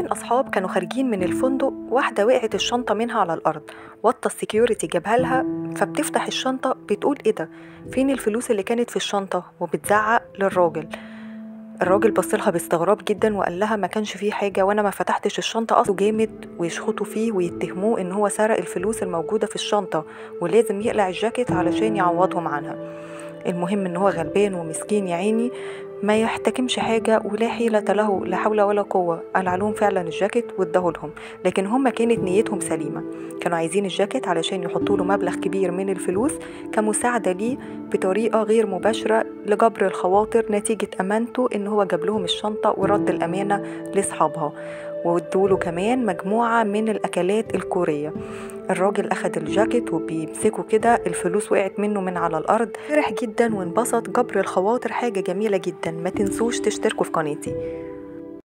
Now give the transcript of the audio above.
الأصحاب كانوا خارجين من الفندق واحدة وقعت الشنطة منها على الأرض وطى السكيورتي جابها لها فبتفتح الشنطة بتقول إيه ده فين الفلوس اللي كانت في الشنطة وبتزعق للراجل الراجل بصلها باستغراب جدا وقال لها ما كانش فيه حاجة وأنا ما فتحتش الشنطة أصلا جامد ويشخطوا فيه ويتهموه إن هو سرق الفلوس الموجودة في الشنطة ولازم يقلع الجاكيت علشان يعوضهم عنها المهم إن هو غلبان ومسكين يا عيني ما يحتكمش حاجة ولا حيلة له لا حول ولا قوة قلع لهم فعلا الجاكيت واداهولهم لكن هم كانت نيتهم سليمة كانوا عايزين الجاكيت علشان يحطوا له مبلغ كبير من الفلوس كمساعدة ليه بطريقة غير مباشرة لجبر الخواطر نتيجة أمانته إن هو جاب لهم الشنطة ورد الأمانة لأصحابها وادوله كمان مجموعة من الأكلات الكورية الراجل أخد الجاكيت وبيمسكه كده الفلوس وقعت منه من على الأرض فرح جدا وانبسط جبر الخواطر حاجة جميلة جدا ما تنسوش تشتركوا في قناتي